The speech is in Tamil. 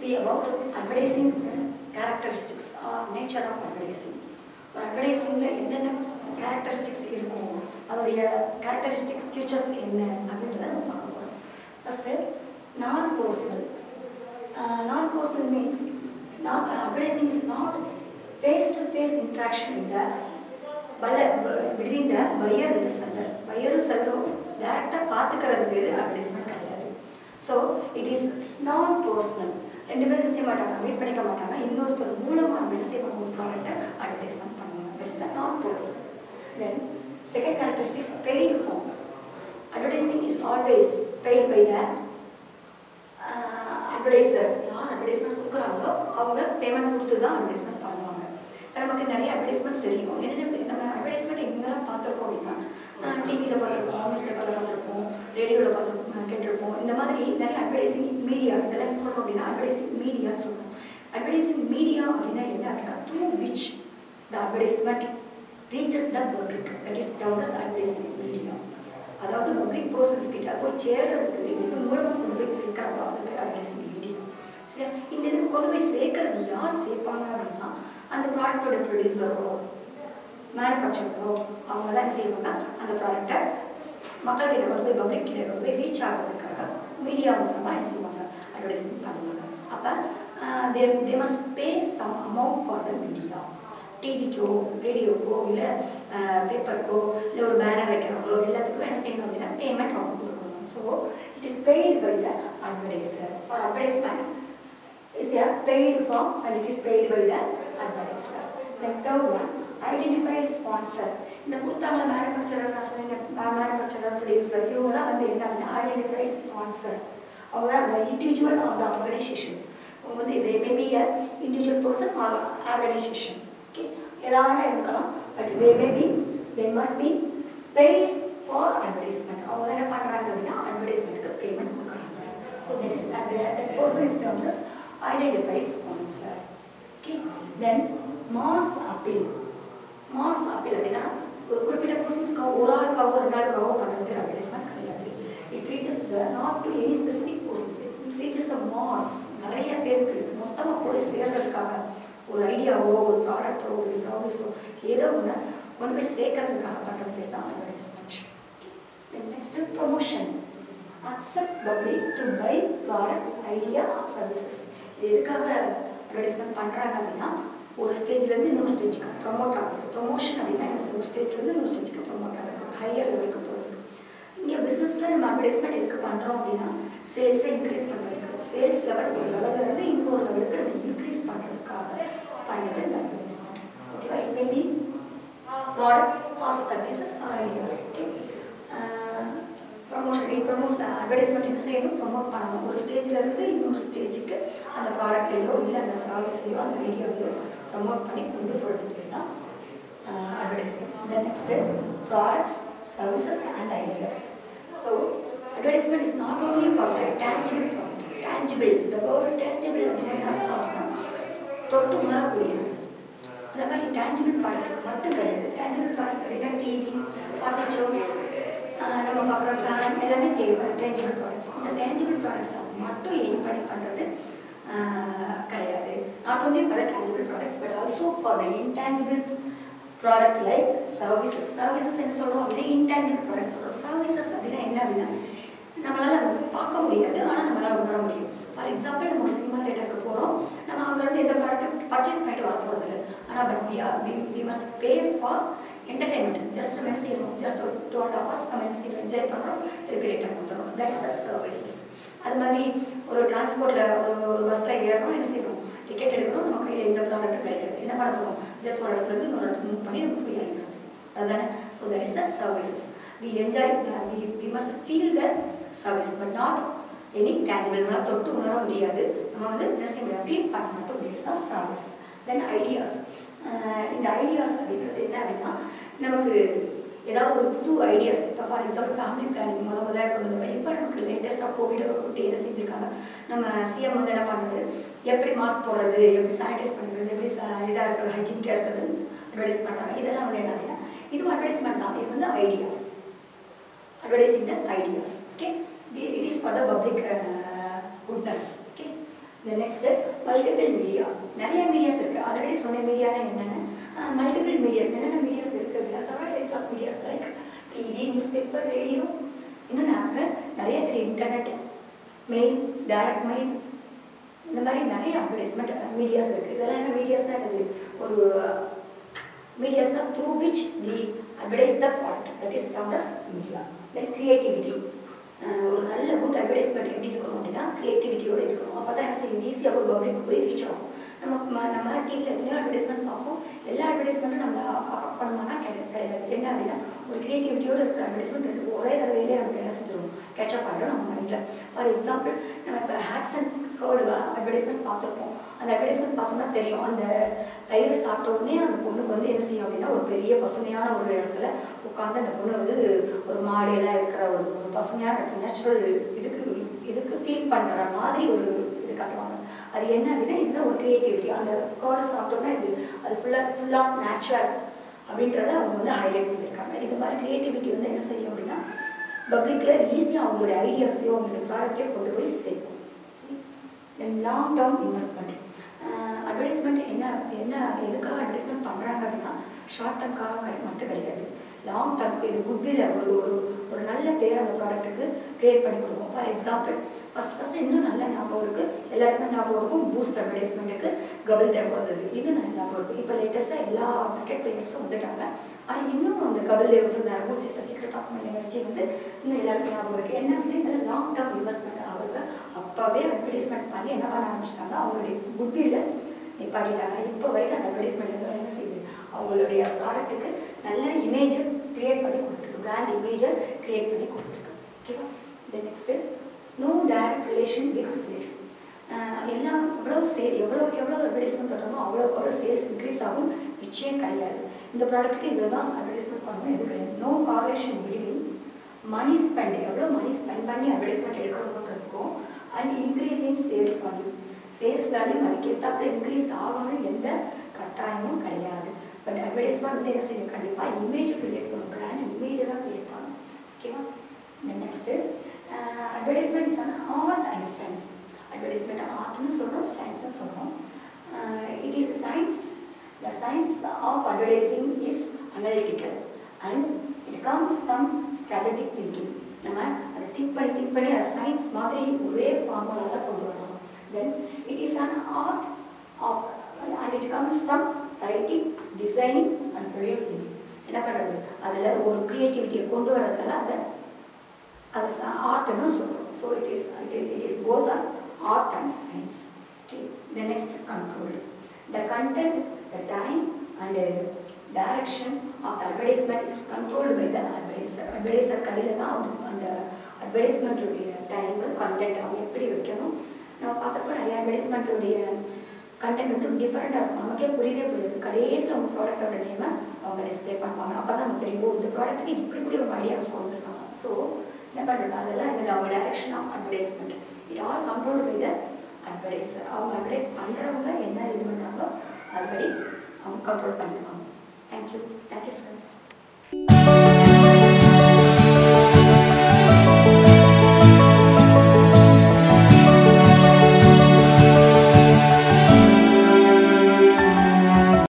see about advertising characteristics or nature of advertising ஒரு அட்வர்டைஸிங்கில் என்னென்ன கேரக்டரிஸ்டிக்ஸ் இருக்கும் அதோடைய கேரக்டரிஸ்டிக் ஃபியூச்சர்ஸ் என்ன அப்படின்றத நம்ம பார்க்க போகிறோம் first non personal non personal means not advertising is not face to face interaction with the buyer between the buyer and the seller பையரும் செல்லரும் டேரெக்டாக பார்த்துக்கிறது பேர் அட்வர்டைஸ்மெண்ட் கிடையாது so it is non personal ரெண்டு பேரும் என்ன செய்ய மாட்டாங்க மீட் பண்ணிக்க மாட்டாங்க இன்னொருத்தர் மூலமாக நம்ம என்ன செய்வாங்க ஒரு ப்ராடக்ட்டை அட்வர்டைஸ்மெண்ட் பண்ணுவாங்க that is the non personal then second characteristics paid form advertising is always paid by the advertiser யார் அட்வர்டைஸ்மெண்ட் கொடுக்குறாங்களோ அவங்க பேமெண்ட் கொடுத்து தான் அட்வர்டைஸ்மெண்ட் பண்ணுவாங்க இப்ப நமக்கு நிறைய அட்வர்டைஸ்மெண்ட் தெரியும் என்னென்ன நம்ம அட்வர்டைஸ்மெண்ட் எங்கெல்லாம் பார்த்துருக்கோம் அப்படின்னா டிவியில் பார்த்துருப்போம் நியூஸ் பேப்பரில் பார்த்துருப்போம் ரேடியோவில் பார்த்துருப்போம் கேட்டிருப்போம் இந்த மாதிரி நிறைய அட்வர்டைசிங் மீடியா இதெல்லாம் என்ன சொல்கிறோம் அப்படின்னா அட்வர்டைசிங் மீடியான்னு சொல்கிறோம் அட்வர்டைசிங் மீடியா அப்படின்னா என்ன அப்படின்னா through which the advertisement reaches the public that is down as advertising media அதாவது பப்ளிக் பர்சன்ஸ் கிட்ட போய் சேர்றதுக்கு இது மூலமாக கொண்டு போய் சேர்க்குறாங்களோ அது பேர் அட்வர்டைசிங் மீடியா சரியா இந்த இதுக்கு கொண்டு போய் சேர்க்கறது யார் சேர்ப்பாங்க அப்படின்னா அந்த ப்ராடக்டோட ப்ரொடியூசரோ மேனுஃபேக்சரோ அவங்க தான் என்ன செய்வாங்க அந்த ப்ராடக்டை மக்கள்கிட்ட கொண்டு போய் பப்ளிக் கிட்ட கொண்டு போய் ரீச் ஆகிறதுக்காக மீடியா மூலமாக என்ன செய்வாங்க அட்வர்டைஸ்மெண்ட் பண்ணுவாங்க அப்போ they they must pay some amount for the media டிவிக்கோ ரேடியோக்கோ இல்லை பேப்பருக்கோ இல்லை ஒரு பேனர் வைக்கிறாங்களோ எல்லாத்துக்கும் என்ன செய்யணும் அப்படின்னா பேமெண்ட் அவங்க கொடுக்கணும் so it is paid by the advertiser for advertisement is a paid form and it is paid by the advertiser. The third one, identified sponsor. இந்த கொடுத்தாங்கள மேனுஃபேக்சரர் நான் சொன்னேன் மேனுஃபேக்சரர் ப்ரொடியூசர் இவங்க தான் வந்து என்ன அப்படின்னா ஐடென்டிஃபைட் ஸ்பான்சர் அவங்க தான் அந்த இண்டிவிஜுவல் ஆஃப் த ஆர்கனைசேஷன் அவங்க வந்து இதே maybe uh individual person or organisation okay ஏதாவது இருக்கலாம் but they maybe they must be paid for advertisement அவங்க என்ன பண்ணுறாங்க அப்படின்னா அட்வர்டைஸ்மெண்ட்டுக்கு பேமெண்ட் கொடுக்குறாங்க ஸோ தட் இஸ் அந்த that person is termed as identified sponsor. Okay. Then mass appeal. Mass appeal அப்படின்னா ஒரு குறிப்பிட்ட பர்சன்ஸ்க்காக ஒரு ஆளுக்காகவோ ரெண்டு ஆளுக்காகவோ பண்ணுறது அட்வர்டைஸ்மெண்ட் கிடையாது it reaches the not to any specific persons it reaches the mass நிறைய பேருக்கு மொத்தமாக போய் சேர்றதுக்காக ஒரு ஐடியாவோ ஒரு ப்ராடக்டோ ஒரு சர்வீஸோ ஏதோ ஒன்று கொண்டு போய் சேர்க்கறதுக்காக பண்ணுறது பேர் தான் advertisement next promotion accept public to buy product idea services இது எதுக்காக அட்வர்டைஸ்மெண்ட் பண்ணுறாங்க அப்படின்னா ஒரு ஸ்டேஜ்லேருந்து இன்னொரு ஸ்டேஜுக்கு ப்ரொமோட் ஆகுது ப்ரொமோஷன் அப்படின்னா என்ன ஒரு ஸ்டேஜ்லேருந்து இன்னொரு ஸ்டேஜுக்கு ப்ரொமோட் ஆகுது ஹையர் லெவலுக்கு போகிறதுக்கு இங்கே பிஸ்னஸில் நம்ம அட்வர்டைஸ்மெண்ட் எதுக்கு பண்ணுறோம் அப்படின்னா சேல்ஸை இன்க்ரீஸ் பண்ணுறதுக்கு சேல்ஸ் லெவல் ஒரு லெவலில் இருந்து இன்னொரு லெவலுக்கு நம்ம இன்க்ரீஸ் பண்ணுறதுக்காக பண்ணது இந்த அட்வர்டைஸ்மெண்ட் ஓகேவா it maybe product or services or ideas okay promotion it promotes advertisement என்ன செய்யணும் ப்ரமோட் பண்ணணும் ஒரு ஸ்டேஜில் இருந்து இன்னொரு ஸ்டேஜுக்கு அந்த ப்ராடக்ட்லையோ இல்லை அந்த சர்வீஸ்லையோ அந்த ஐடியாவையோ ப்ரமோட் பண்ணி கொண்டு போகிறதுக்கு தான் advertisement then next products services and ideas so advertisement is not only for tangible product tangible இந்த வேர்டு டேஞ்சிபிள் அப்படின்னா என்ன அர்த்தம்னா தொட்டு உணரக்கூடியது அந்த மாதிரி டேஞ்சிபிள் ப்ராடக்ட் மட்டும் கிடையாது டேஞ்சிபிள் ப்ராடக்ட் அப்படின்னா டிவி ஃபர்னிச்சர்ஸ் நம்ம பார்க்குற ஃபேன் எல்லாமே தேவை டேஞ்சிபிள் ப்ராடக்ட்ஸ் இந்த டேஞ்சிபிள் ப்ராடக்ட்ஸை மட்டும் எய்ம் பண்ணி பண்ணுறது கிடையாது not only for tangible products but also for the intangible product like services services என்ன சொல்கிறோம் அப்படின்னா இன்டேஞ்சிபிள் ப்ராடக்ட் சொல்கிறோம் சர்வீசஸ் அப்படின்னா என்ன அப்படின்னா நம்மளால் பார்க்க முடியாது ஆனால் நம்மளால் உணர முடியும் ஃபார் எக்ஸாம்பிள் நம்ம ஒரு சினிமா தேட்டருக்கு போகிறோம் நம்ம அங்கேருந்து எந்த ப்ராடக்ட் பர்ச்சேஸ் பண்ணிட்டு வர போகிறது இல்லை ஆனால் but we are we we must pay for entertainment just நம்ம என்ன செய்யணும் ஜஸ்ட் ஒரு டூ அண்ட் ஹவர்ஸ் நம்ம என்ன செய்யணும் என்ஜாய் பண்ணுறோம் திருப்பி ரிட்டர்ன் வந்துடும் தட் இஸ் த சர்வீசஸ் அது மாதிரி ஒரு டிரான்ஸ்போர்ட்டில் ஒரு ஒரு பஸ்ஸில் ஏறணும் என்ன செய்யணும் டிக்கெட் எடுக்கணும் நம்ம கையில் எந்த ப்ராடக்ட்டும் கிடையாது என்ன பண்ண போகிறோம் ஜஸ்ட் ஒரு இடத்துல இருந்து இன்னொரு இடத்துக்கு மூவ் பண்ணி நம்ம போய் இறங்கிறோம் அதுதானே so that is the services we enjoy we we must feel the service but not any tangible நம்மளால் தொட்டு உணர முடியாது நம்ம வந்து என்ன செய்ய முடியாது ஃபீல் பண்ண மட்டும் முடியாது தான் சர்வீசஸ் தென் ஐடியாஸ் இந்த ஐடியாஸ் அப்படின்றது என்ன அப்படின்னா நமக்கு ஏதாவது ஒரு புது ஐடியாஸ் இப்போ ஃபார் எக்ஸாம்பிள் ஃபேமிலி பிளானிங் முத முதல்ல கொண்டு வந்தப்போ இப்போ நமக்கு லேட்டஸ்ட்டாக கோவிட் விட்டு என்ன செஞ்சுருக்காங்க நம்ம சிஎம் வந்து என்ன பண்ணுறது எப்படி மாஸ்க் போடுறது எப்படி சானிடைஸ் பண்ணுறது எப்படி இதாக இருக்கிறது ஹைஜீனிக்காக இருக்கிறது அட்வர்டைஸ் பண்ணுறாங்க இதெல்லாம் வந்து என்ன அப்படின்னா இதுவும் அட்வர்டைஸ்மெண்ட் தான் இது வந்து ideas advertising the ideas okay it is for the public goodness okay இந்த நெக்ஸ்ட் மல்டிபிள் மீடியா நிறைய மீடியாஸ் இருக்குது ஆல்ரெடி சொன்ன மீடியானா என்னென்ன மல்டிபிள் மீடியாஸ் என்னென்ன மீடியாஸ் இருக்குது அப்படின்னா several types of medias like TV newspaper radio இன்னும் நமக்கு நிறைய தெரியும் இன்டர்நெட் மெயில் டைரக்ட் மெயில் இந்த மாதிரி நிறைய அட்வர்டைஸ்மெண்ட் மீடியாஸ் இருக்குது இதெல்லாம் என்ன மீடியாஸ்னால் என்னது ஒரு மீடியாஸ் தான் through which we advertise the product that is count as media then creativity ஒரு நல்ல குட் அட்வர்டைஸ்மெண்ட் எப்படி இருக்கணும் அப்படின்னா கிரியேட்டிவிட்டியோட இருக்கணும் அப்போ தான் என்ன செய்யும் ஈஸியாக ஒரு பப்ளிக் போய் ரீச் ஆகும் நம்ம ம- நம்ம டிவியில் எத்தனையோ அட்வர்டைஸ்மெண்ட் பார்ப்போம் எல்லா அட்வர்டைஸ்மெண்ட்டும் நம்ம அஃபெக்ட் பண்ணுமானா கிடையாது கிடையாது என்ன அப்படின்னா ஒரு கிரியேட்டிவிட்டியோட இருக்கிற அட்வர்டைஸ்மெண்ட் ஒரே தடவையிலே நமக்கு என்ன செஞ்சிடும் கேட்சப் ஆகிடும் நம்ம மைண்டில் ஃபார் எக்ஸாம்பிள் நம்ம இப்போ ஹேட்ஸன் கர்டு அட்வர்டைஸ்மெண்ட் பார்த்துருப்போம் அந்த அட்வர்டைஸ்மெண்ட் பார்த்தோம்னா தெரியும் அந்த தயிர் சாப்பிட்ட உடனே அந்த பொண்ணுக்கு வந்து என்ன செய்யும் அப்படின்னா ஒரு பெரிய பசுமையான ஒரு இடத்துல உட்காந்து அந்த பொண்ணு வந்து ஒரு மாடு எல்லாம் இருக்கிற ஒரு ஒரு பசுமையான இடத்துல நேச்சுரல் இதுக்கு இதுக்கு ஃபீல் பண்ணுற மாதிரி ஒரு இது காட்டுவாங்க அது என்ன அப்படின்னா இதுதான் ஒரு கிரியேட்டிவிட்டி அந்த கோடை சாப்பிட்டோம்னா இது அது ஃபுல்லாக ஃபுல் ஆஃப் நேச்சுரல் அப்படின்றத அவங்க வந்து ஹைலைட் பண்ணியிருக்காங்க இது மாதிரி கிரியேட்டிவிட்டி வந்து என்ன செய்யும் அப்படின்னா பப்ளிக்கில் ஈஸியாக அவங்களுடைய ஐடியாஸையோ அவங்களுடைய ப்ராடக்டையோ கொண்டு போய் சேர்க்கும் தென் லாங் டேர்ம் இன்வெஸ்ட்மெண்ட் அட்வர்டைஸ்மெண்ட் என்ன என்ன எதுக்காக அட்வர்டைஸ்மெண்ட் பண்ணுறாங்க அப்படின்னா ஷார்ட் டேர்ம்காக மட்டும் கிடையாது லாங் டேர்ம்க்கு இது குட்வில் ஒரு ஒரு ஒரு நல்ல பேர் அந்த ப்ராடக்ட்டுக்கு க்ரியேட் பண்ணி கொடுக்கும் ஃபார் எக்ஸாம்பிள் ஃபஸ்ட் ஃபஸ்ட்டு இன்னும் நல்ல ஞாபகம் இருக்குது எல்லாருக்குமே ஞாபகம் இருக்கும் பூஸ்ட் அட்வர்டைஸ்மெண்ட்டுக்கு கபில் தேவ் வந்தது இன்னும் நல்ல ஞாபகம் இருக்குது இப்போ லேட்டஸ்ட்டாக எல்லா கிரிக்கெட் பிளேயர்ஸும் வந்துட்டாங்க ஆனால் இன்னும் அந்த கபில் தேவ் சொன்ன Boost is secret of my energy வந்து இன்னும் எல்லாருக்கும் ஞாபகம் இருக்குது என்ன அப்படின்னா இதில் லாங் டேர்ம் இன்வெஸ்ட்மெண்ட் அவருக்கு அப்போவே அட்வர்டைஸ்மெண்ட் பண்ணி என்ன பண்ண ஆரம்பிச்சிட்டாங்க அவங்களுடைய குட்வில் நிப்பாட்டிட்டாங்க இப்போ வரைக்கும் அந்த அட்வர்டைஸ்மெண்ட் வந்து என்ன செய்யுது அவங்களுடைய ப்ராடக்ட்டுக்கு நல்ல இமேஜை க்ரியேட் பண்ணி கொடுத்துருக்கு பிராண்ட் இமேஜை க்ரியேட் பண்ணி கொடுத்துருக்கு ஓகேவா then next no direct relation with sales எல்லாம் எவ்வளோ சே எவ்வளோக்கு எவ்வளோ அட்வர்டைஸ்மெண்ட் பண்ணுறோமோ அவ்வளோ அவ்வளோ சேல்ஸ் இன்க்ரீஸ் ஆகும் நிச்சயம் கிடையாது இந்த ப்ராடக்ட்டுக்கு இவ்வளோ தான் அட்வர்டைஸ்மெண்ட் பண்ணணும் எது கிடையாது no correlation between money spend எவ்வளோ மணி ஸ்பெண்ட் பண்ணி அட்வர்டைஸ்மெண்ட் எடுக்கிறவங்க இருக்கும் and increasing sales value sales value அதுக்கேற்றாப்புல இன்க்ரீஸ் ஆகணும்னு எந்த கட்டாயமும் கிடையாது பட் அட்வர்டைஸ்மெண்ட் வந்து என்ன செய்யும் கண்டிப்பாக இமேஜ் கிரியேட் பண்ணும் பிராண்ட் இமேஜை தான் கிரியேட் பண்ணும் ஓகேவா next advertisement is an art and science advertisement ஆர்ட்னு சொல்கிறோம் சயின்ஸ்னு சொல்கிறோம் it is science the science of advertising is analytical and it comes from strategic thinking நம்ம அதை திங்க் பண்ணி திங்க் பண்ணி அது சயின்ஸ் மாதிரி ஒரே ஃபார்முலாவில் கொண்டு வரலாம் then it is an art of and it comes from writing designing and producing என்ன பண்ணுறது அதில் ஒரு க்ரியேட்டிவிட்டியை கொண்டு வரதுனால அதை அது ஆர்ட்னு சொல்கிறோம் so it is it is both art and science. Okay. The next control. The content, the time and uh, direction of the advertisement is controlled by the advertiser. Advertiser கையில் தான் அவங்க அந்த அட்வர்டைஸ்மெண்ட்டுடைய டைமு கண்டென்ட் அவங்க எப்படி வைக்கணும் நம்ம பார்த்தப்போ நிறைய அட்வர்டைஸ்மெண்ட்டுடைய கண்டென்ட் வந்து டிஃப்ரெண்ட்டாக இருக்கும் நமக்கே புரியவே புரியாது கடைசியில் அவங்க ப்ராடக்டோட நேமை அவங்க டிஸ்பிளே பண்ணுவாங்க அப்போ தான் நமக்கு தெரியும் ஓ, இந்த ப்ராடக்ட்டுக்கு இப்படி இப்படி ஒரு ஐடியாஸ் கொண்டு வந்திருக்காங்க ஸோ என்ன பண்ணுறது அதெல்லாம் இந்த அவங்க direction of advertisement it all control by the advertiser அவங்க அட்வர்டைஸ் பண்ணுறவங்க என்ன இது பண்ணுறாங்களோ அதுபடி அவங்க கண்ட்ரோல் பண்ணிடுவாங்க